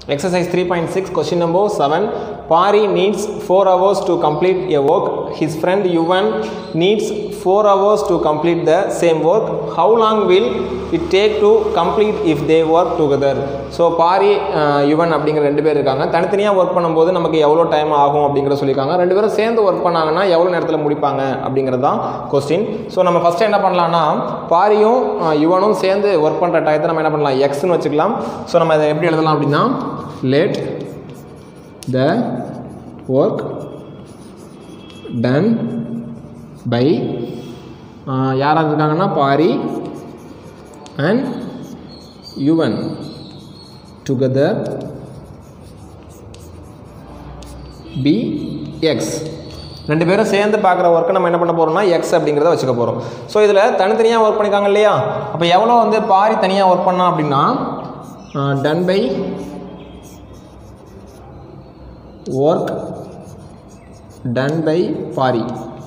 Exercise 3.6 question number 7 Pari needs 4 hours to complete a work his friend Yuvan needs 4 hours to complete the same work how long will it take to complete if they work together so Pari Yuvan அப்படிங்கிற ரெண்டு பேர் இருக்காங்க தனித்தனியாக work பண்ணும்போது நமக்கு எவ்வளோ time ஆகும் அப்படிங்கிறத சொல்லியிருக்காங்க ரெண்டு பேரும் சேர்ந்து ஒர்க் பண்ணாங்கன்னா எவ்வளோ நேரத்தில் முடிப்பாங்க அப்படிங்கிறது தான் கொஸ்டின் ஸோ நம்ம ஃபஸ்ட்டு என்ன பண்ணலாம்னா பாரியும் அஹ், யுவனும் சேர்ந்து ஒர்க் பண்ணுற டயத்தை நம்ம என்ன பண்ணலாம் எக்ஸ்னு வச்சுக்கலாம் ஸோ நம்ம இதை எப்படி எழுதலாம் அப்படின்னா let the work done by யாராக இருக்காங்கன்னா Pari and Yuvan together be X ரெண்டு பேரும் சேர்ந்து பார்க்குற ஒர்க்கை நம்ம என்ன பண்ண போகிறோம்னா எக்ஸ் அப்படிங்கிறத வச்சுக்க போகிறோம் ஸோ இதில் தனித்தனியாக ஒர்க் பண்ணியிருக்காங்க இல்லையா அப்போ எவ்வளோ வந்து பாரி தனியாக ஒர்க் பண்ணா அப்படின்னா done by work done by Pari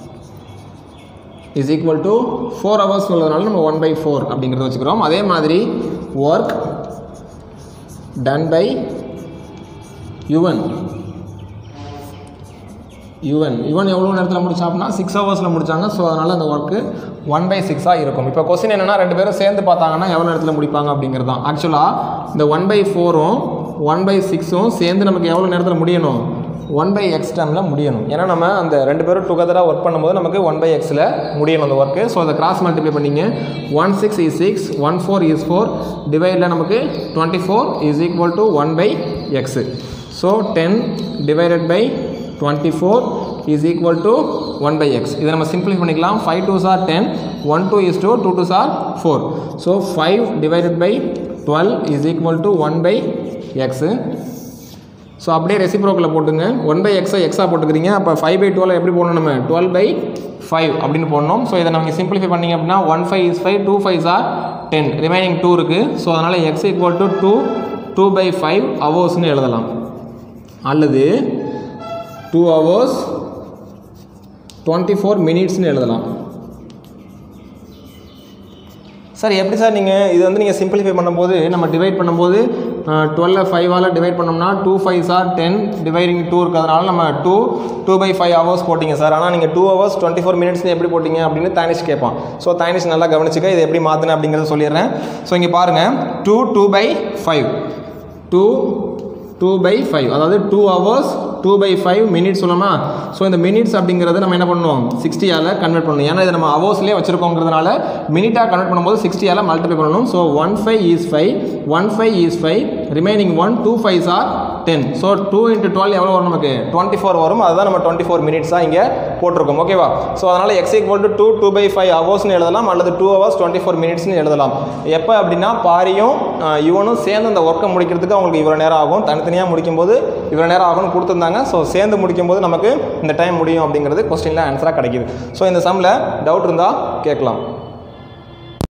is equal to four hours உள்ளதுனால நம்ம ஒன் பை ஃபோர் அப்படிங்கிறத வச்சுக்கிறோம் அதே மாதிரி work done by Yuvan Yuvan Yuvan எவ்வளோ நேரத்தில் முடிச்சா அப்படின்னா சிக்ஸ் ஹவர்ஸில் முடிச்சாங்க ஸோ அதனால் அந்த ஒர்க்கு ஒன் பை சிக்ஸாக இருக்கும் இப்போ கொஸ்டின் என்னென்னா ரெண்டு பேரும் சேர்ந்து பார்த்தாங்கன்னா எவ்வளோ நேரத்தில் முடிப்பாங்க அப்படிங்கிறது தான் ஆக்சுவலாக இந்த ஒன் பை ஃபோரும் ஒன் பை சிக்ஸும் சேர்ந்து நமக்கு எவ்வளோ நேரத்தில் முடியணும் ஒன் பை எக்ஸ் டைமில் முடியணும் ஏன்னா நம்ம அந்த ரெண்டு பேரும் டுகெதராக ஒர்க் பண்ணும்போது நமக்கு ஒன் பை எக்ஸில் முடியணும் அந்த ஒர்க்கு ஸோ அதை கிராஸ் மல்டிப்ளை பண்ணிங்க one six is six one four is four டிவைடில் நமக்கு twenty four is equal to one by X so ten divided by twenty four is equal to one by X இதை நம்ம சிம்பிளை பண்ணிக்கலாம் five two are ten one two is two two two are four so five divided by twelve is equal to one by X so அப்படியே ரெசிப்ரோக்கில் போட்டுங்க one by எக்ஸை எக்ஸாக போட்டுக்கிறீங்க அப்போ five by twelve எப்படி போடணும் நம்ம டுவெல் பை ஃபைவ் அப்படின்னு போடணும் so இதை நமக்கு சிம்பிளிஃபை பண்ணிங்க அப்படின்னா one five is five two five are ten remaining two இருக்குது ஸோ அதனால் X equal to two two by five ஹவர்ஸ்னு எழுதலாம் அல்லது டூ ஹவர்ஸ் டுவெண்ட்டி ஃபோர் மினிட்ஸ்னு எழுதலாம் சார் எப்படி சார் நீங்கள் இது வந்து நீங்கள் சிம்பிளிஃபை பண்ணும்போது நம்ம டிவைட் பண்ணும்போது டுவெல்ல ஃபைவால் டிவைட் பண்ணோம்னா two five are ten dividing two இருக்கிறதுனால நம்ம two two by five hours போட்டிங்க சார் ஆனால் நீங்கள் two hours twenty four minutes எப்படி போட்டிங்க அப்படின்னு தானிஷ் கேட்பான் ஸோ தானிஷ் நல்லா கவனிச்சுக்க இதை எப்படி மாற்றினேன் அப்படிங்கிறத சொல்லிடுறேன் ஸோ இங்கே பாருங்கள் two two by five two two by five அதாவது two hours two by five minutes சொல்லலாமா ஸோ இந்த மினிட்ஸ் அப்படிங்கிறத நம்ம என்ன பண்ணணும் சிக்ஸ்டியால் கன்வெர்ட் பண்ணணும் ஏன்னா இதை நம்ம ஹவர்ஸ்லேயே வச்சிருக்கோங்கிறதுனால மினிட்டாக கன்வெர்ட் பண்ணும்போது சிக்ஸ்டியால் மல்டிப்ளை பண்ணணும் so one five is five one five is five remaining one two five are ten so two into twelve எவ்வளோ வரும் நமக்கு டுவெண்ட்டி ஃபோர் வரும் அதுதான் நம்ம டுவெண்ட்டி ஃபோர் மினிட்ஸாக இங்கே போட்டிருக்கோம் ஓகேவா ஸோ அதனால் X equal to two two by five ஹவர்ஸ்னு எழுதலாம் அல்லது டூ ஹவர்ஸ் டுவெண்ட்டி ஃபோர் மினிட்ஸ்னு எழுதலாம் எப்போ அப்படின்னா பாரியும் அஹ், இவனும் சேர்ந்து அந்த ஒர்க்கை முடிக்கிறதுக்கு அவங்களுக்கு இவ்வளோ நேரம் ஆகும் தனித்தனியாக முடிக்கும்போது இவ்வளோ நேரம் ஆகும்னு கொடுத்துருந்தாங்க ஸோ சேர்ந்து முடிக்கும்போது நமக்கு இந்த டைம் முடியும் அப்படிங்கிறது கொஸ்டினில் ஆன்சராக கிடைக்குது ஸோ இந்த சம்மில் டவுட் இருந்தால் கேட்கலாம்